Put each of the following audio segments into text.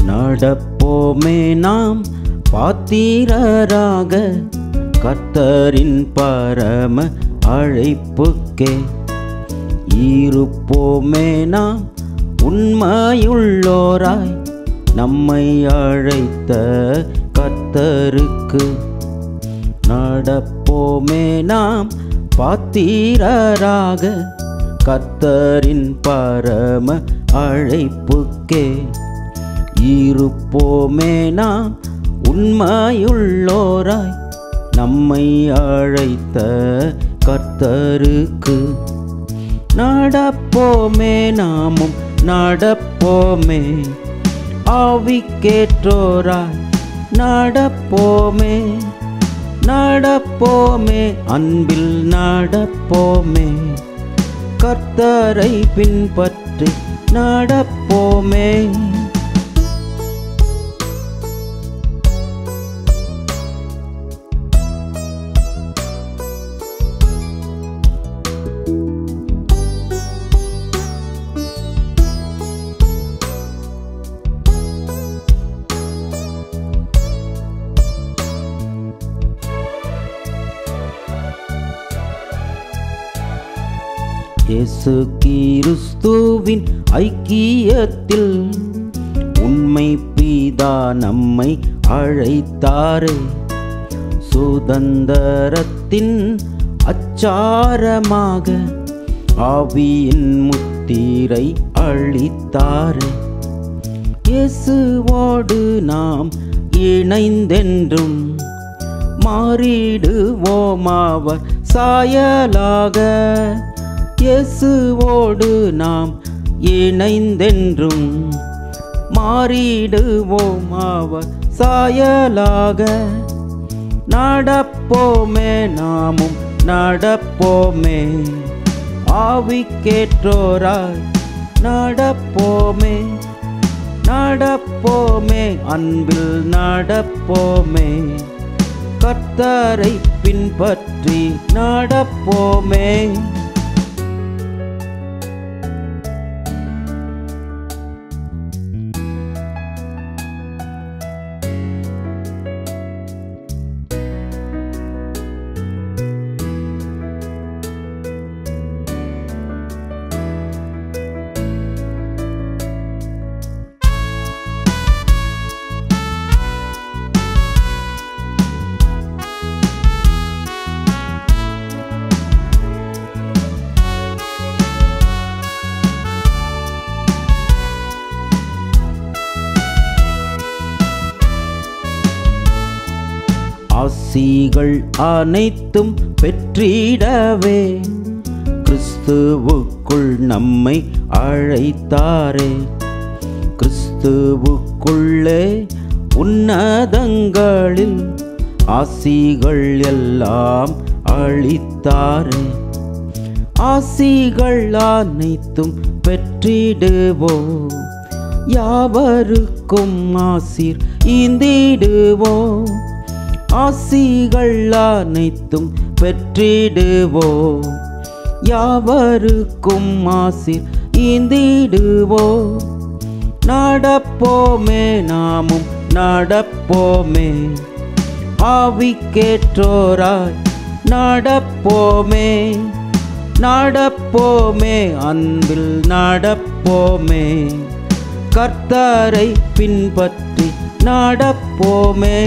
நடப்போமே நாம் பாத்திரராக கர்த்தரின் பரம அழைப்புக்கே இருப்போமே நாம் உண்மையுள்ளோராய் நம்மை அழைத்த கர்த்தருக்கு நடப்போமே நாம் பாத்திரராக கர்த்தரின் பரம அழைப்புக்கே இருப்போமே நாம் உண்மையுள்ளோராய் நம்மை அழைத்த கர்த்தருக்கு நடப்போமே நாமும் நடப்போமே ஆவிக்கேற்றோராய் நடப்போமே நடப்போமே அன்பில் நடப்போமே கர்த்தரை பின்பற்றி நடப்போமே இயேசு கிறிஸ்துவின் ஐக்கியத்தில் உண்மை பீதா நம்மை அழைத்தாரே சுதந்தரத்தின் அச்சாரமாக ஆவியின் முத்திரை அளித்தாரே இயேசுவோடு நாம் இணைந்தென்றும் மாறிடுவோம் அவர் சாயலாக இயேசுவோடு நாம் இணைந்தென்றும் மாறிடுவோம் அவர் சாயலாக நடப்போமே நாமும் நடப்போமே ஆவிக்கேற்றோராய் நடப்போமே நடப்போமே அன்பில் நடப்போமே கர்த்தரை பின்பற்றி நடப்போமே ஆசிகள் அனைத்தும் பெற்றிடவே கிறிஸ்துவுக்குள் நம்மை அழைத்தாரே கிறிஸ்துவுக்குள்ளே உன்னதங்களில் ஆசிகள் எல்லாம் அளித்தாரே ஆசிகள் அனைத்தும் பெற்றிடுவோம் யாவருக்கும் ஆசீர் ஈந்திடுவோம் ஆசிகள் அனைத்தும் பெற்றிடுவோம் யாவருக்கும் ஆசீர் ஈந்திடுவோம் நடப்போமே நாமும் நடப்போமே ஆவிக்கேற்றோராய் நடப்போமே நடப்போமே அன்பில் நடப்போமே கர்த்தரை பின்பற்றி நடப்போமே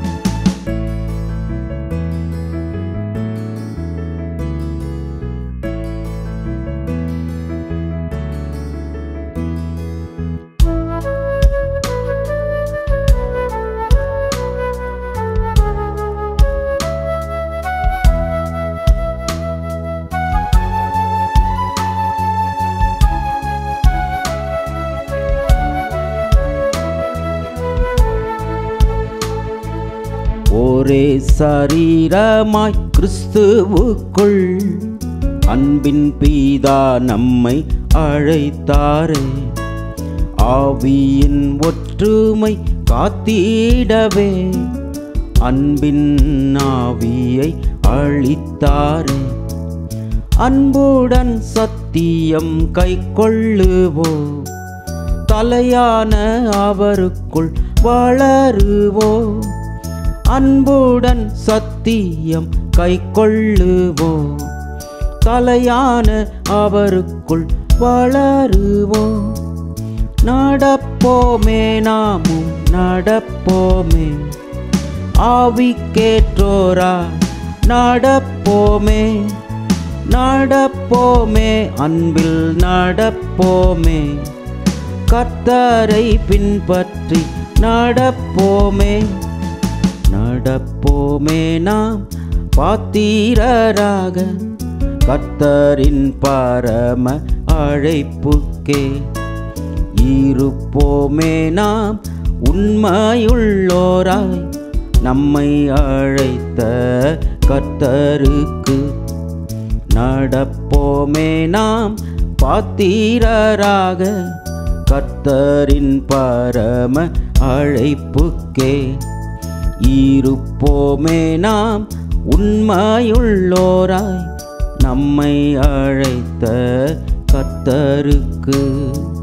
ஒரே சரீரமாய் கிறிஸ்துவுக்குள் அன்பின் பீதா நம்மை அழைத்தாரே ஆவியின் ஒற்றுமை காத்திடவே அன்பின் ஆவியை அளித்தாரே அன்புடன் சத்தியம் கைக்கொள்ளுவோம் தலையான அவருக்குள் வளருவோம் அன்புடன் சத்தியம் கைக்கொள்ளுவோம் தலையான அவருக்குள் வளருவோம் நடப்போமே நாமும் நடப்போமே ஆவிக்கேற்றோரா நடப்போமே நடப்போமே அன்பில் நடப்போமே கர்த்தரை பின்பற்றி நடப்போமே நடப்போமே நாம் பாத்திரராக கர்த்தரின் பரம அழைப்புக்கே இருப்போமே நாம் உண்மையுள்ளோராய் நம்மை அழைத்த கர்த்தருக்கு நடப்போமே நாம் பாத்திரராக கர்த்தரின் பரம அழைப்புக்கே இருப்போமே நாம் உண்மையுள்ளோராய் நம்மை அழைத்த கர்த்தருக்கு